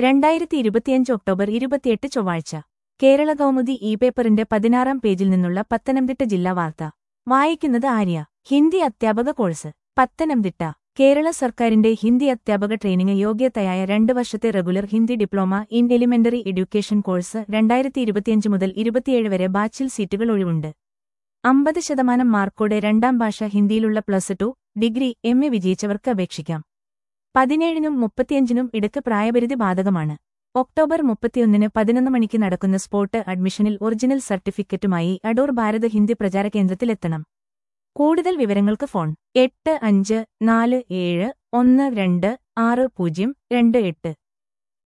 രണ്ടായിരത്തി ഇരുപത്തിയഞ്ച് ഒക്ടോബർ ഇരുപത്തിയെട്ട് ചൊവ്വാഴ്ച കേരള കൗമുദി ഇ പേപ്പറിന്റെ പതിനാറാം പേജിൽ നിന്നുള്ള പത്തനംതിട്ട ജില്ലാ വാർത്ത വായിക്കുന്നത് ആര്യ ഹിന്ദി അധ്യാപക കോഴ്സ് പത്തനംതിട്ട കേരള സർക്കാരിന്റെ ഹിന്ദി അധ്യാപക ട്രെയിനിങ് യോഗ്യതയായ രണ്ട് വർഷത്തെ regular Hindi diploma in elementary education course രണ്ടായിരത്തി ഇരുപത്തിയഞ്ച് മുതൽ ഇരുപത്തിയേഴ് വരെ ബാച്ചിൽ സീറ്റുകൾ ഒഴിവുണ്ട് അമ്പത് ശതമാനം മാർക്കോടെ രണ്ടാം ഭാഷ ഹിന്ദിയിലുള്ള plus two degree M A വിജയിച്ചവർക്ക് അപേക്ഷിക്കാം പതിനേഴിനും മുപ്പത്തിയഞ്ചിനും ഇടയ്ക്ക് പ്രായപരിധി ബാധകമാണ് ഒക്ടോബർ മുപ്പത്തിയൊന്നിന് പതിനൊന്ന് മണിക്ക് നടക്കുന്ന സ്പോട്ട് അഡ്മിഷനിൽ ഒറിജിനൽ സർട്ടിഫിക്കറ്റുമായി അടൂർ ഭാരത് ഹിന്ദി പ്രചാര കേന്ദ്രത്തിലെത്തണം കൂടുതൽ വിവരങ്ങൾക്ക് ഫോൺ എട്ട് അഞ്ച് നാല് ഏഴ് ഒന്ന് രണ്ട് ആറ് പൂജ്യം രണ്ട് എട്ട്